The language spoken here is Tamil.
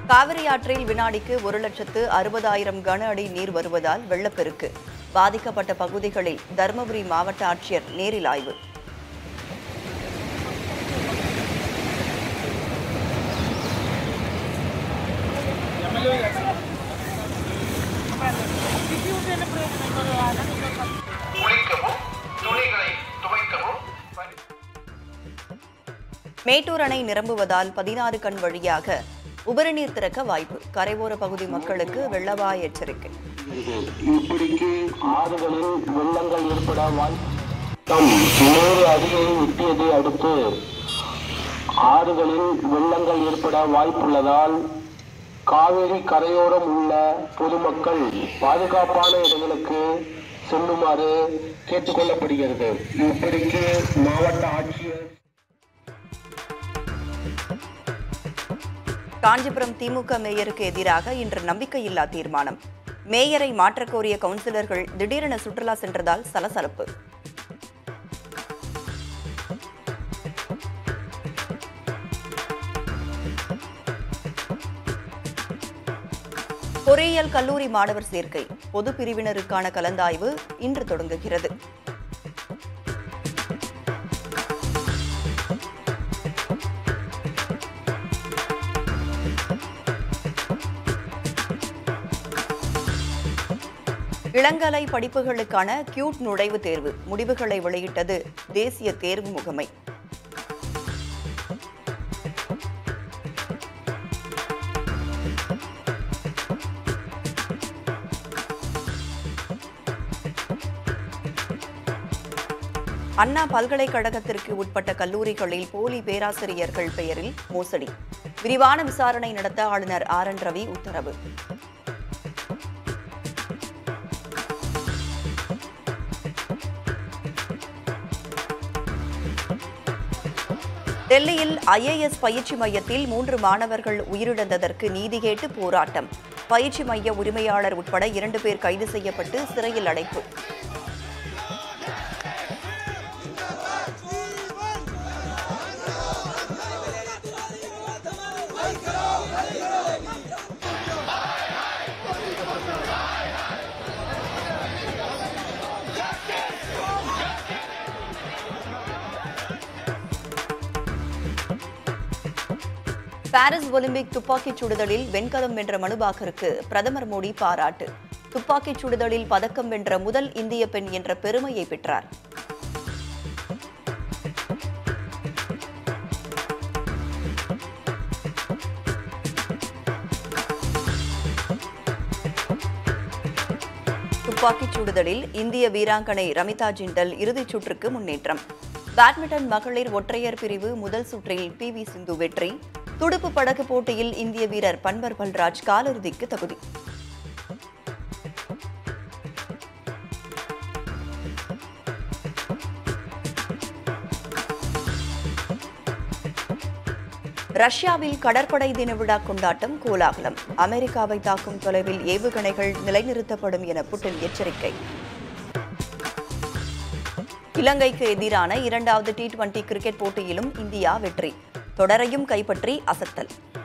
காவிரி ஆற்றில் வினாடிக்கு ஒரு லட்சத்து அறுபதாயிரம் கன அடி நீர் வருவதால் வெள்ளப்பெருக்கு பாதிக்கப்பட்ட பகுதிகளில் தருமபுரி மாவட்ட ஆட்சியர் நேரில் ஆய்வு குளிக்கவும் துணிகளை துவைக்கவும் பரி- மேட்டூர் அணை நிரம்புவதால் பதினாறு கண் வழியாக உபரிநீர் திறக்க வாய்ப்பு கரையோர பகுதி மக்களுக்கு வெள்ளவாய் எச்சரிக்கை இப்படிக்கு ஆறுகளில் வெள்ளங்கள் ஏற்பட வாய்ப்பு நூறு அடியை எட்டியதை அடுத்து ஆறுகளில் வெள்ளங்கள் ஏற்பட வாய்ப்புள்ளதால் காவேரி கரையோரம் உள்ள பொதுமக்கள் பாதுகாப்பான இடங்களுக்கு செல்லுமாறு கேட்டுக்கொள்ளப்படுகிறது இப்படிக்கு மாவட்ட ஆட்சியர் காஞ்சிபுரம் திமுக மேயருக்கு எதிராக இன்று நம்பிக்கையில்லா தீர்மானம் மேயரை மாற்றக் கோரிய கவுன்சிலர்கள் திடீரென சுற்றுலா சென்றதால் சலசலப்பு பொறியியல் கல்லூரி மாணவர் சேர்க்கை பொது பிரிவினருக்கான கலந்தாய்வு இன்று தொடங்குகிறது இளங்கலை படிப்புகளுக்கான கியூட் நுழைவுத் தேர்வு முடிவுகளை வெளியிட்டது தேசிய தேர்வு முகமை அண்ணா பல்கலைக்கழகத்திற்கு உட்பட்ட கல்லூரிகளில் போலி பேராசிரியர்கள் பெயரில் மோசடி விரிவான விசாரணை நடத்த ஆளுநர் ஆர் என் ரவி உத்தரவு டெல்லியில் ஐஏஎஸ் பயிற்சி மையத்தில் மூன்று மாணவர்கள் உயிரிழந்ததற்கு நீதி கேட்டு போராட்டம் பயிற்சி மைய உரிமையாளர் உட்பட இரண்டு பேர் கைது செய்யப்பட்டு சிறையில் அடைப்பு பாரிஸ் ஒலிம்பிக் துப்பாக்கிச் சுடுதலில் வெண்கலம் வென்ற மனுபாக்கருக்கு பிரதமர் மோடி பாராட்டு துப்பாக்கிச் சுடுதலில் பதக்கம் வென்ற முதல் இந்திய பெண் என்ற பெருமையை பெற்றார் துப்பாக்கிச் சுடுதலில் இந்திய வீராங்கனை ரமிதா ஜிண்டல் இறுதிச் சுற்றுக்கு முன்னேற்றம் பேட்மிண்டன் மகளிர் ஒற்றையர் பிரிவு முதல் சுற்றில் பி வி சிந்து வெற்றி துடுப்பு படகு போட்டியில் இந்திய வீரர் பன்வர் பல்ராஜ் காலிறுதிக்கு தகுதி ரஷ்யாவில் கடற்படை தின விழா கொண்டாட்டம் கோலாகலம் அமெரிக்காவை தாக்கும் தொலைவில் ஏவுகணைகள் நிலைநிறுத்தப்படும் என புட்டின் எச்சரிக்கை இலங்கைக்கு எதிரான இரண்டாவது டி டுவெண்டி கிரிக்கெட் போட்டியிலும் இந்தியா வெற்றி தொடரையும் கைப்பற்றி அசத்தல்